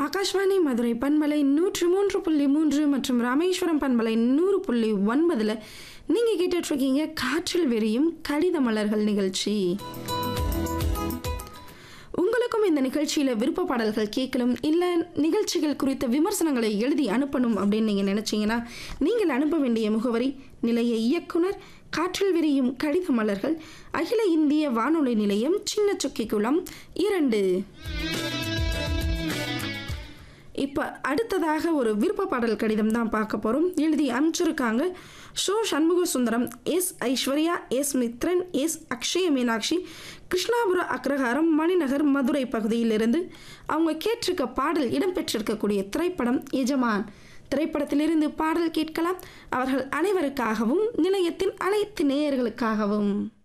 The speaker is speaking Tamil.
ஆகாஷ்வாணி மதுரை பண்பலை நூற்று மூன்று புள்ளி மூன்று மற்றும் ராமேஸ்வரம் பண்பலை நூறு புள்ளி ஒன்பதில் நீங்கள் கேட்டுட்ருக்கீங்க காற்றில் விரியும் கடித மலர்கள் நிகழ்ச்சி உங்களுக்கும் இந்த நிகழ்ச்சியில் விருப்ப பாடல்கள் கேட்கணும் இல்லை நிகழ்ச்சிகள் குறித்த விமர்சனங்களை எழுதி அனுப்பணும் அப்படின்னு நீங்கள் நினச்சிங்கன்னா நீங்கள் அனுப்ப வேண்டிய முகவரி நிலைய இயக்குனர் காற்றில் விரியும் கடித மலர்கள் அகில இந்திய வானொலி நிலையம் சின்ன சுக்கிக்குளம் இரண்டு இப்போ அடுத்ததாக ஒரு விருப்ப பாடல் கடிதம் தான் பார்க்க போகிறோம் எழுதி அனுப்பிச்சிருக்காங்க ஷோ Shanmuga Sundaram S Aishwarya S Mithran S Akshaya Meenakshi Krishnapura Agraharam Maninagar Madurai பகுதியிலிருந்து அவங்க கேட்டிருக்க பாடல் இடம்பெற்றிருக்கக்கூடிய திரைப்படம் எஜமான் திரைப்படத்திலிருந்து பாடல் கேட்கலாம் அவர்கள் அனைவருக்காகவும் நிலையத்தின் அனைத்து நேயர்களுக்காகவும்